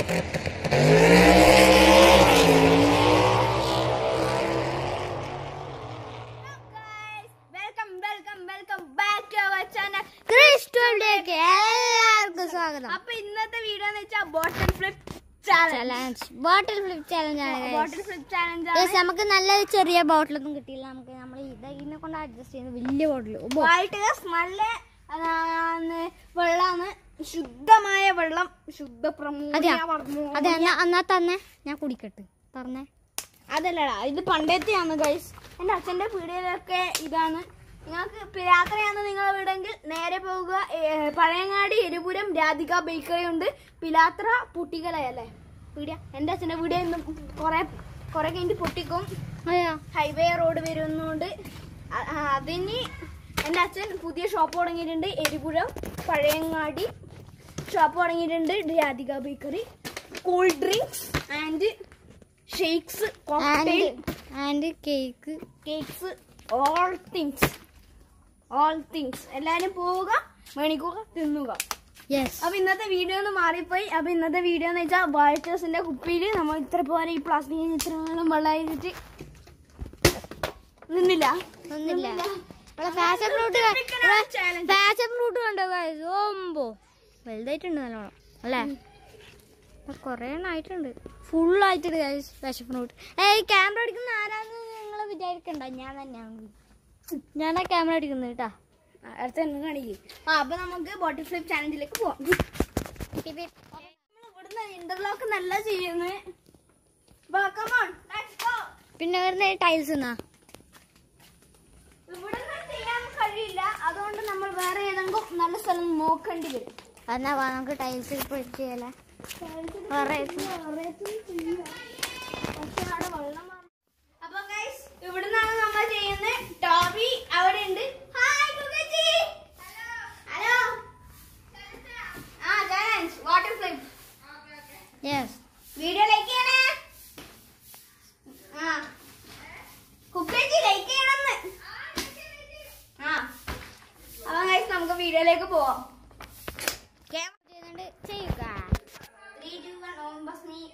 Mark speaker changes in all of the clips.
Speaker 1: Welcome welcome welcome back to our channel
Speaker 2: ക്രിസ്റ്റോളിലേക്ക് എല്ലാവർക്കും സ്വാഗതം
Speaker 1: അപ്പൊ ഇന്നത്തെ വീഡിയോ എന്ന് വെച്ചാൽ bottle flip challenge
Speaker 2: challenge bottle flip challenge ആണ് guys.
Speaker 1: Bottle flip challenge
Speaker 2: Guys, നമുക്ക് നല്ല ചെറിയ ബോട്ടിലൊന്നും കിട്ടിയില്ല നമുക്ക് നമ്മൾ ഇതിനെ കൊണ്ട് അഡ്ജസ്റ്റ് ചെയ്യുന്ന വലിയ ബോട്ടിൽ
Speaker 1: വൈറ്റ് നല്ല അതാണ് വെള്ളമാണ് ശുദ്ധമായ വെള്ളം ശുദ്ധ
Speaker 2: അതെയാ?
Speaker 1: പ്രമോദ
Speaker 2: അതെ എന്നാ എന്നാ തന്നെ ഞാൻ കുടിക്കട്ടെ പറഞ്ഞേ
Speaker 1: അതല്ലടാ ഇത് പണ്ടത്തെയാണ് ഗൈസ് എൻ്റെ അച്ഛൻ്റെ പീടികയിലൊക്കെ ഇതാണ് നിങ്ങൾക്ക് രാത്രിയാണ് നിങ്ങൾ വീടെങ്കിൽ നേരെ പോകുക ഏ, പഴയങ്ങാടി എരിപുരം രാധിക ബേക്കറി ഉണ്ട് പിലാത്ര പുട്ടികലയല്ലേ പീടിയ എൻ്റെ അച്ഛൻ്റെ പീടിയ ഇന്ന് കുറെ കുറെ കഴിഞ്ഞ് പൊട്ടിക്കും
Speaker 2: അതെയോ
Speaker 1: ഹൈവേ റോഡ് വരുന്നുണ്ട് അ- ആ, അതിന് എൻ്റെ അച്ഛൻ പുതിയ ഷോപ്പ് തുടങ്ങിയിട്ടുണ്ട് എരിപുരം പഴയങ്ങാടി ഷോപ്പ് തുടങ്ങിയിട്ടുണ്ട് Radhika bakery cool drinks and shakes
Speaker 2: and and cake
Speaker 1: cakes all things all things എല്ലാരും പോവുക മേണിക്കുക തിന്നുക
Speaker 2: യെസ്
Speaker 1: അപ്പൊ ഇന്നത്തെ വീഡിയോ ഒന്ന് മാറിപ്പോയി അപ്പൊ ഇന്നത്തെ വീഡിയോ എന്ന് വെച്ചാൽ വാൾട്ടേഴ്സിന്റെ കുപ്പിയിൽ നമ്മൾ ഇത്ര പോലെ ഈ പ്ലാസ്റ്റിക്കിന് ഇത്ര വെള്ളം വെള്ളമായിട്ട് നിന്നില്ല
Speaker 2: ഒന്നില്ല passion fruit
Speaker 1: challenge
Speaker 2: passion fruit കണ്ടോ guys? ഓമ്പോ വലുതായിട്ടുണ്ട് നല്ലോണം അല്ലേ കൊറേ ആയിട്ടുണ്ട് ഫുൾ ആയിട്ടുണ്ട് ഫാഷൻ ഫ്രൂട്ട് ഏയ് ക്യാമറ അടിക്കുന്ന ആരാന്ന് നിങ്ങൾ വിചാരിക്കണ്ട ഞാൻ തന്നെയാണ് ഞാനാ ക്യാമറ അടിക്കുന്നത് കേട്ടാ
Speaker 1: അടുത്ത തന്നെ കാണിക്കും ആ അപ്പൊ നമുക്ക് ബോട്ടിൽ ഫ്ലിപ്പ് ചാലഞ്ചിലേക്ക് പോവാം നമ്മൾ ഇവിടുന്ന് ഇന്റർലോക്ക് നല്ല ചെയ്യുന്നത്
Speaker 2: പിന്നെ വരുന്ന ടൈൽസ് എന്നാ
Speaker 1: ഇവിടുന്ന് ചെയ്യാൻ കഴിയില്ല അതുകൊണ്ട് നമ്മൾ വേറെ ഏതെങ്കിലും നല്ല സ്ഥലം നോക്കേണ്ടി വരും
Speaker 2: എന്നാ വാ നമുക്ക് ടൈൽസ് ചെയ്യല്ലേ വേറെ
Speaker 1: അപ്പൊ ഗൈസ് ഇവിടുന്നാണ് നമ്മൾ ചെയ്യുന്നത് ടോബി അവിടെ ഉണ്ട് ഹായ് കുക്കച്ചി ഹലോ ആ challenge water flip
Speaker 2: yes
Speaker 1: video like ചെയ്യണേ ആ കുക്കച്ചി ലൈക്ക് ചെയ്യണമെന്ന് ആ അപ്പൊ ഗൈസ് നമുക്ക് വീഡിയോയിലേക്ക് പോവാം
Speaker 2: ക്യാമറ ചെയ്യുന്നുണ്ട് ചെയ്യുക
Speaker 1: ത്രീ ടു വൺ ഓം ബസ് മീ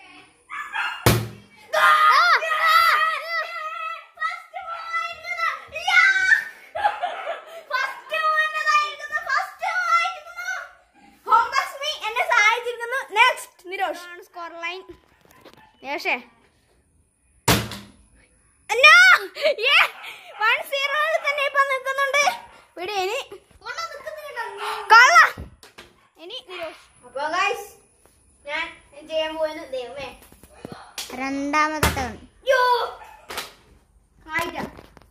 Speaker 1: സ്കോർ ലൈൻ യേശേ വൺ സീറോയിൽ തന്നെ ഇപ്പൊ നിൽക്കുന്നുണ്ട് ഇവിടെ ഇനി കള്ള ഇനി നിരോഷ് അപ്പൊ ഗൈസ് ഞാൻ ചെയ്യാൻ പോകുന്നത് ദൈവമേ
Speaker 2: രണ്ടാമത്തെ ടേൺ
Speaker 1: യോ ആയിട്ടാ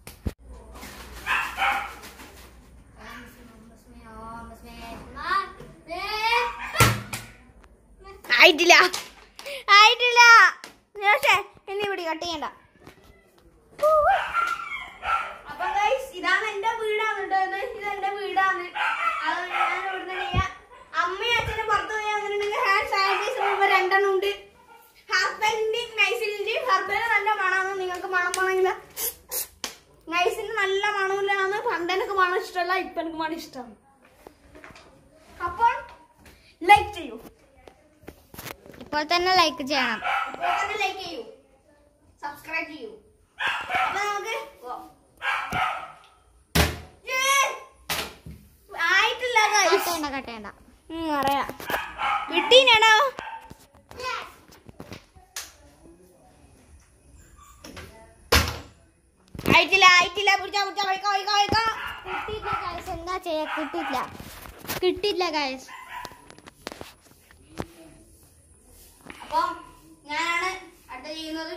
Speaker 1: ആയിട്ടില്ല ആയിട്ടില്ല നിരോഷേ ഇനി ഇവിടെ കട്ട് ചെയ്യണ്ട അപ്പൊ ഗൈസ് ഇതാണ് എന്റെ വീടാണ് കേട്ടോ ഇത് ഇത് എന്റെ വീടാണ് അത് ഞാൻ ഇവിടുന്ന് ചെയ്യാം അമ്മയും അച്ഛനും പുറത്ത് പോയി വന്നിട്ടുണ്ടെങ്കിൽ ഹാൻഡ് സാനിറ്റൈസർ ഇപ്പൊ രണ്ടെണ്ണം ഉണ്ട് ഹസ്ബൻഡിന്റെ നൈസിലിന്റെ ഹസ്ബൻഡ് നല്ല മണമാണ് നിങ്ങൾക്ക് മണം വേണമെങ്കിൽ നൈസിന് നല്ല മണമില്ലാന്ന് പണ്ട് എനിക്ക് മണം ഇഷ്ടമല്ല ഇപ്പൊ എനിക്ക് മണം ഇഷ്ടമാണ് അപ്പോൾ ലൈക്ക് ചെയ്യൂ
Speaker 2: ഇപ്പോൾ തന്നെ ലൈക്ക് ചെയ്യണം
Speaker 1: ഇപ്പോൾ തന്നെ ലൈക്ക് ചെയ്യൂ സബ്സ്ക്രൈബ് ചെയ്യൂ അപ്പൊ നമുക്ക് പോവാം. ഏ! ആയിട്ടില്ല guys.
Speaker 2: കട്ട് ചെയ്യണ്ട കട്ട് ചെയ്യണ്ട
Speaker 1: ഉം, അറിയാം കിട്ടീനാണോ ആയിട്ടില്ല ആയിട്ടില്ല പിടിച്ചാ പിടിച്ചാ കഴിക്കാം കഴിക്കാം കഴിക്കാം
Speaker 2: കിട്ടിയില്ല ഗൈസ് എന്താ ചെയ്യാ കിട്ടിയില്ല കിട്ടിയില്ല ഗൈസ്
Speaker 1: അപ്പം ഞാനാണ് അടുത്ത ചെയ്യുന്നത്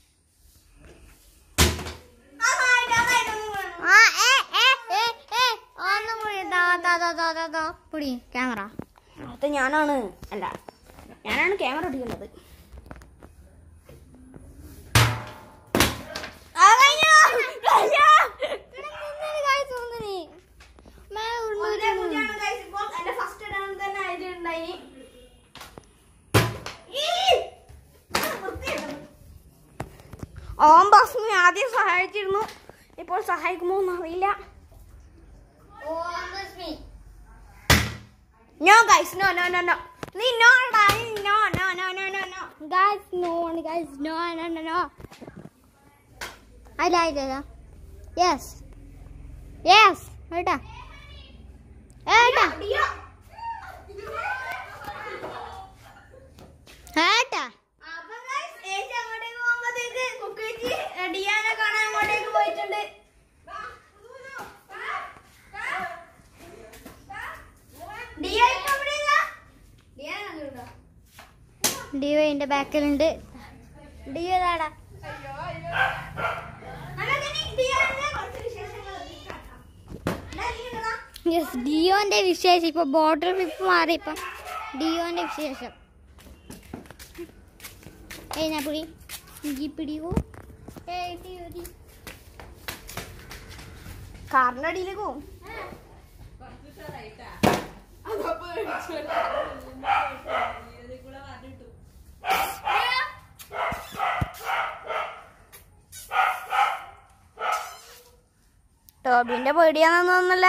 Speaker 1: അതായിട്ട്, അതായിട്ട് ഒന്ന് വേണം.
Speaker 2: ആ ഏ ഏ ഏ ഏ ഒന്നും കൂടി ദാ ദാ ദാ ദാ ദാ ദാ പിടി ക്യാമറ
Speaker 1: അടുത്ത ഞാനാണ് അല്ല ഞാനാണ് ക്യാമറ ഓടിക്കുന്നത് ആ, കഴിഞ്ഞു. കഴിഞ്ഞു. ഒന്നേ പൂജ്യമാണ് guys ഇപ്പോൾ. എന്റെ first round തന്നെ ആയിട്ടുണ്ടായി. ഈ! ആ, വൃത്തികെട്ടത്. ഓം ബസ്മിനെ ആദ്യം സഹായിച്ചിരുന്നു ഇപ്പോൾ സഹായിക്കുമോ എന്നറിയില്ല no guys no no no no നീ no no no no
Speaker 2: guys no no no no അല്ല ഇല്ല യെസ് യെസ് ഏട്ടാ ഏട്ടാ
Speaker 1: ഡിയോ
Speaker 2: ഏട്ടാ
Speaker 1: അപ്പൊ guys, ഏച്ചി അങ്ങോട്ടേക്ക് പോകുമ്പോഴത്തേക്ക് കുക്കേച്ചി ഡിയാനെ കാണാൻ അങ്ങോട്ടേക്ക് പോയിട്ടുണ്ട് ഡിയ ഇപ്പൊ എവിടെയാ? ഡിയാനെ കണ്ടിട്ടുണ്ടോ?
Speaker 2: ഡിയോ ഇതിന്റെ ബാക്കിലുണ്ട് ഡിയോ ഇതാടാ
Speaker 1: എന്നാ ഇനി ഡിയാനെ കുറച്ച് വിശേഷങ്ങൾ കേൾക്കാം. എന്നാ നീ ഇങ്ങതാ.
Speaker 2: യെസ് ഡിയോന്റെ വിശേഷം ഇപ്പൊ ബോട്ടിൽ പിപ്പ് മാറി ഇപ്പം ഡിയോന്റെ വിശേഷം ഏയ് ഞാൻ പിടി ഇഞ്ചി പിടിയോ ഏയ് ഡിയോ ഡി
Speaker 1: കാറിന്റെ അടിയിലേക്ക് പോകും ടോബിന്റെ പേടിയാണെന്ന് തോന്നുന്നില്ല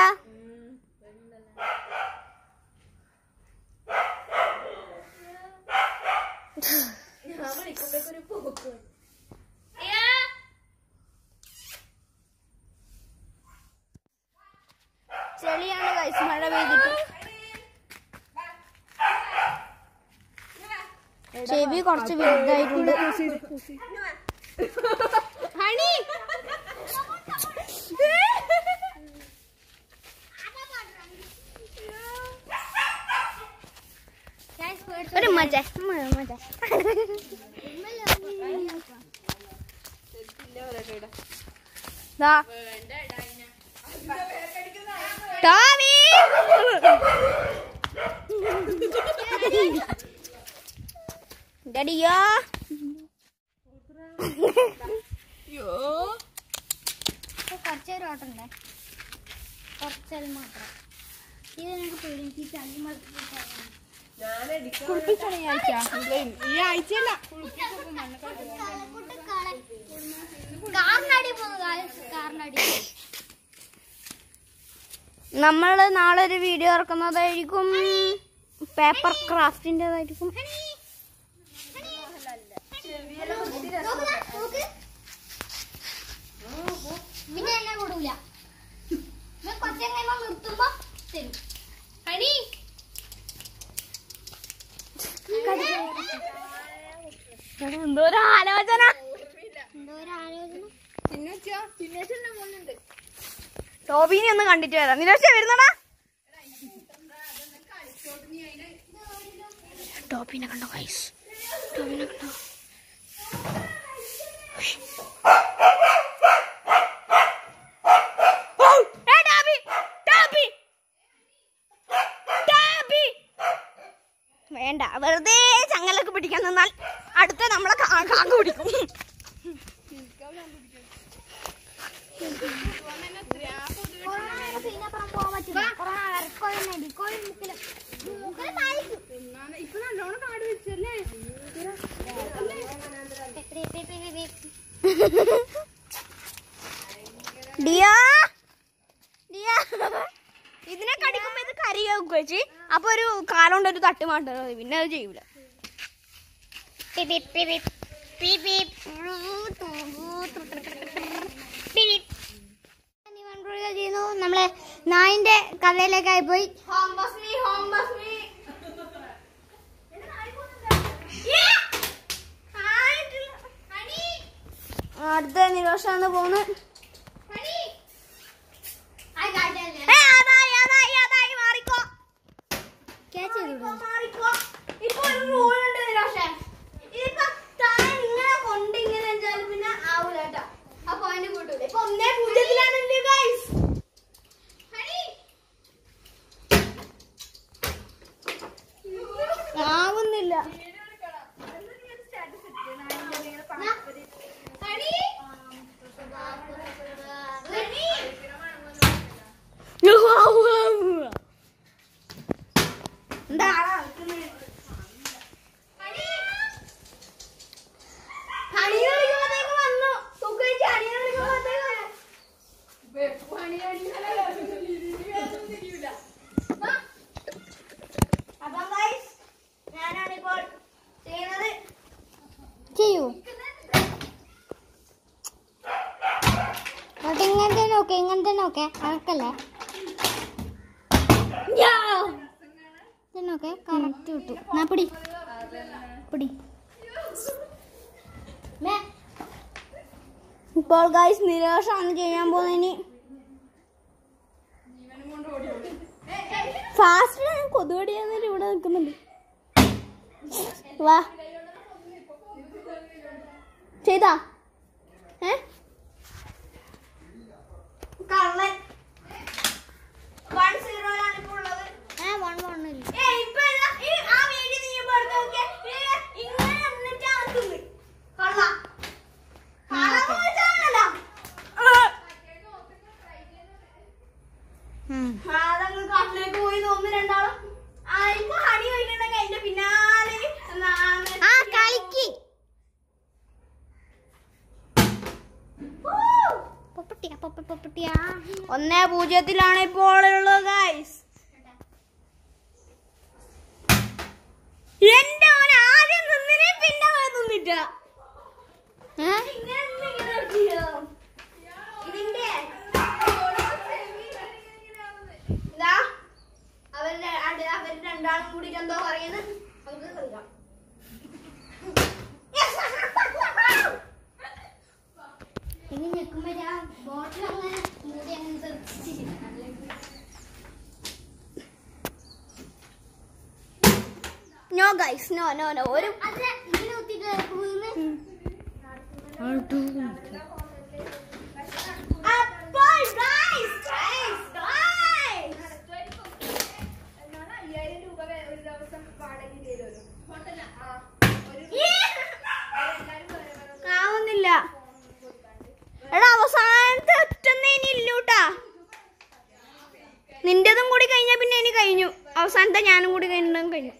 Speaker 1: ചെളിയാണ് കൈസ് മഴ പെയ്തിട്ട് ചെവി കുറച്ച് വലുതായിട്ടുണ്ട് ഹണി ഒരു മജ മജ ദാ ടോമി ഡഡിയോ
Speaker 2: കുറച്ചേരം ഓട്ടണ്ടേ കുറച്ചേരം മാത്രം ഇത് ഞങ്ങൾക്ക് പേടിച്ച് ചളി കാറിനടി പോകുന്നു കാറിനടി
Speaker 1: നമ്മൾ നാളെ ഒരു വീഡിയോ ഇറക്കുന്നതായിരിക്കും പേപ്പർ ക്രാഫ്റ്റിൻ്റെതായിരിക്കും
Speaker 2: പിന്നെ എന്നെ കൊടുൂല കുറച്ചു കഴിയുമ്പോ നിർത്തുമ്പോ തരും ഹണി
Speaker 1: എന്തോ ഒരു ആലോചന
Speaker 2: എന്തോ ഒരു ആലോചന
Speaker 1: ടോബിനെ ഒന്ന് കണ്ടിട്ട് വരാം നിരാശ വരുന്നടാ ടോബിനെ കണ്ടോ ഗൈസ് ടോബിനെ കണ്ടോ ഓ, ഏ, ടോബി, ടോബി, ടോബി. വേണ്ട വെറുതെ ചങ്ങലൊക്കെ പിടിക്കാൻ നിന്നാൽ അടുത്ത നമ്മളെ കാ- കാക്ക പിടിക്കും
Speaker 2: കൊറോണ സീനപ്പുറം പോകാൻ പറ്റില്ല കൊറോണ വരക്കോഴി കോഴി മുക്കില് മുക്കില് താഴേക്ക്
Speaker 1: ഇപ്പൊ നല്ലോണം കാട് വെച്ചല്ലേ ഡിയാ ഡിയാ ഇതിനെ കടിക്കുമ്പോ ഇത് കറിയാവും ചേച്ചി അപ്പൊ ഒരു കാലം കൊണ്ട് ഒരു തട്ട് മാണ്ടത് പിന്നെ അത് ചെയ്യൂല
Speaker 2: ചെയ്യുന്നു നമ്മളെ നായിന്റെ കഥയിലേക്കായി പോയി
Speaker 1: അടുത്ത നിരോഷാണ് പോകുന്നത് മാറിക്കോ
Speaker 2: ക്യാച്ച് ചെയ്തു
Speaker 1: മാറിക്കോ ഇപ്പൊ ഒരു റൂൾ ഉണ്ട് നിരോഷേ ഇതിപ്പോ താൻ ഇങ്ങനെ കൊണ്ട് ഇങ്ങനെ വെച്ചാലും പിന്നെ ആവൂല കേട്ടോ ആ പോയിന്റ് കൂട്ടൂല ഇപ്പൊ ഒന്നേ പൂജ്യത്തിലാണ് ഗൈസ് ആവുന്നില്ല എന്താ അണിയറിക്കുമ്പോഴത്തേക്ക് വന്നു സുഖിച്ച് അണിയറിക്കുമ്പോഴത്തേക്ക് അപ്പം ഗൈസ് ഞാനാണിപ്പോൾ ചെയ്യുന്നത്
Speaker 2: ചെയ്യൂ എന്നിട്ട് ഇങ്ങനത്തെ നോക്കെ ഇങ്ങനത്തെ നോക്കെ കറക്കല്ലേ നോക്കെ കറക്റ്റ് കിട്ടും എന്നാ പിടി പിടി
Speaker 1: ഇപ്പോൾ ഗൈസ് നിരാശാണ് ചെയ്യാൻ പോകുന്നതിന് ഫാസ്റ്റ് കൊതുകടി എന്നിട്ട് ഇവിടെ നിൽക്കുന്നുണ്ട് വാ ചെയ്താ ഏ കള്ളൻ വൺ സീറോയിലാണ് ഇപ്പോൾ ഉള്ളത്
Speaker 2: ആ വൺ വണ്ണില്ല
Speaker 1: ഏയ് ഇപ്പൊ ഇതാ, ഈ ആ വീഡിയോ നീ ഇപ്പൊ എടുത്ത് നോക്കിയേ. ഏയ് ഇങ്ങനെ എന്നിട്ടാ നിൽക്കുന്നത്. കള്ള. കള്ളന്ന് വെച്ചാണല്ലോ. ആ, അതങ്ങ് കാട്ടിലേക്ക് പോയി തോന്നുന്നു രണ്ടാളും. ആ, ഇപ്പൊ ഹണി പോയിട്ടുണ്ടെങ്കിൽ അതിന്റെ പിന്നാലെ നാ-
Speaker 2: ആ കളിക്ക് പൊപ്പട്ടിയാ പൊപ്പ പൊപ്പട്ടിയാ
Speaker 1: ഒന്നേ പൂജ്യത്തിലാണ് ഇപ്പോൾ ഉള്ളത് ഗൈസ് എന്റെ അവൻ ആദ്യം നിന്നിനെ പിന്നെ അവൻ നിന്നിട്ട
Speaker 2: ഏ?
Speaker 1: ഇതിന്റെ ഇതാ അവരുടെ അത് അവര് രണ്ടാളും കൂടി എന്തോ പറയുന്നത് നമുക്ക് കളിക്കാം
Speaker 2: ഇനി നിൽക്കുമ്പോ ഞാൻ ബോട്ടിൽ അങ്ങനെ മൂടി അങ്ങനെ തെറിച്ചിട്ട്
Speaker 1: no guys no no no ഒരു
Speaker 2: അല്ല ഇതിന് കുത്തിയിട്ട് വീണ്
Speaker 1: അപ്പോൾ ഗൈസ് ഗൈസ് ഗൈസ് ആവുന്നില്ല എടാ അവസാനത്തെ ഒറ്റൊന്നും ഇനി ഇല്ലൂട്ടാ നിന്റേതും കൂടി കഴിഞ്ഞാ പിന്നെ ഇനി കഴിഞ്ഞു അവസാനത്തെ ഞാനും കൂടി കഴിഞ്ഞിട്ടുണ്ടെങ്കിൽ കഴിഞ്ഞു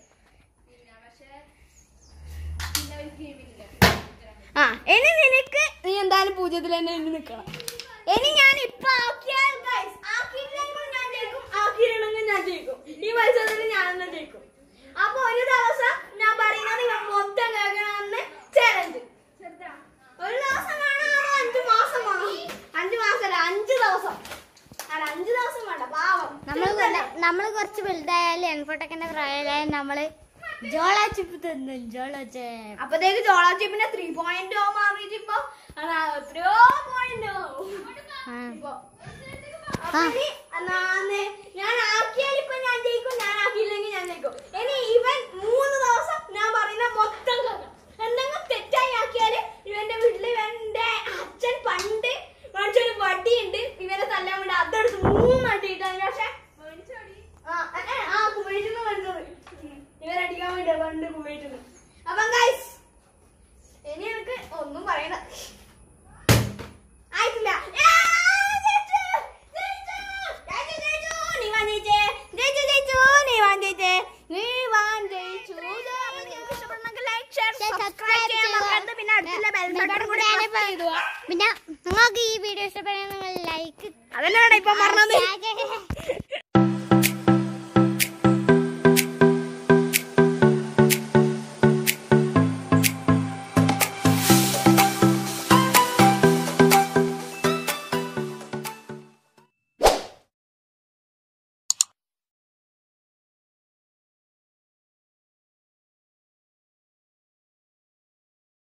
Speaker 1: ആ ഇനി നിനക്ക് നീ എന്തായാലും പൂജ്യത്തിൽ തന്നെ ഇനി നിൽക്കണം ഇനി ഞാൻ ഇപ്പൊ ആക്കിയാൽ guys, ആക്കിയിട്ടില്ലെങ്കിൽ ഞാൻ ജയിക്കും ആക്കിയിട്ടുണ്ടെങ്കിൽ ഞാൻ ജയിക്കും ഈ മത്സരത്തിൽ ഞാൻ തന്നെ ജയിക്കും അപ്പൊ ഒരു ദിവസം ഞാൻ പറയുന്നത് നിങ്ങൾ മൊത്തം കേൾക്കണമെന്ന് ചലഞ്ച് ഒരു ദിവസം കാണാൻ അഞ്ചു മാസം വേണം അഞ്ചു മാസമല്ല അഞ്ചു ദിവസം അല്ല അഞ്ചു ദിവസം വേണ്ട പാവം
Speaker 2: നമ്മൾ നമ്മൾ കുറച്ച് വലുതായാലും എൻഫോട്ടൊക്കെ പ്രായമായാലും നമ്മള് ജോള ചിപ്പ് തിന്നും ജോള ചിപ്പ്
Speaker 1: അപ്പത്തേക്ക് ചോളാ ചിപ്പിന്റെ ത്രീ പോയിന്റ് ഓ മാറിയിട്ട് ഇപ്പൊ അതാ എത്രയോ പോയിന്റ് ഇപ്പൊ അപ്പൊ ഇനി എന്നാന്ന് ഞാൻ ആക്കിയാൽ ഇപ്പൊ ഞാൻ ജയിക്കും ഞാൻ ആക്കിയില്ലെങ്കിൽ ഞാൻ ജയിക്കും ഇനി ഇവൻ മൂന്ന് ദിവസം ഞാൻ പറയുന്ന മൊത്തം കേൾക്കണം എന്തെങ്കിലും തെറ്റായി ആക്കിയാല് ഇവന്റെ വീട്ടില് ഇവന്റെ അച്ഛൻ പണ്ട് മേടിച്ചൊരു വടിയുണ്ട് ഇവനെ തല്ലാൻ വേണ്ടി അതെടുത്ത് മൂന്ന് അടിയിട്ട് അതിന് പക്ഷെ ആ ഏ, ഏ, ആ കുവൈറ്റിന്ന് വരുന്നത് ഇവരടിക്കാൻ വേണ്ടി പണ്ട് കുവൈറ്റിന്ന് അപ്പം ഗൈസ് ഇനി എനിക്ക് ഒന്നും പറയണ്ട ആയിട്ടില്ല ഏ, ജയിച്ചു, ജയിച്ചു, ജയിച്ചു, ജയിച്ചു, നീ വാ ജയിച്ചേ, ജയിച്ചു, ജയിച്ചു, നീ വാ ജയിച്ചേ, നീ വാ ജയിച്ചു. ഇത് അപ്പൊ നിങ്ങൾക്ക് ഇഷ്ടപ്പെടുന്നെങ്കിൽ like, share, subscribe ചെയ്യാൻ മറക്കരുത്. പിന്നെ അടുത്തുള്ള bell button കൂടി press ചെയ്തു വാ.
Speaker 2: പിന്നെ നിങ്ങൾക്ക് ഈ വീഡിയോ ഇഷ്ടപ്പെടുന്ന നിങ്ങൾ ലൈക്ക്
Speaker 1: അതല്ലേ ഇപ്പൊ പറഞ്ഞത്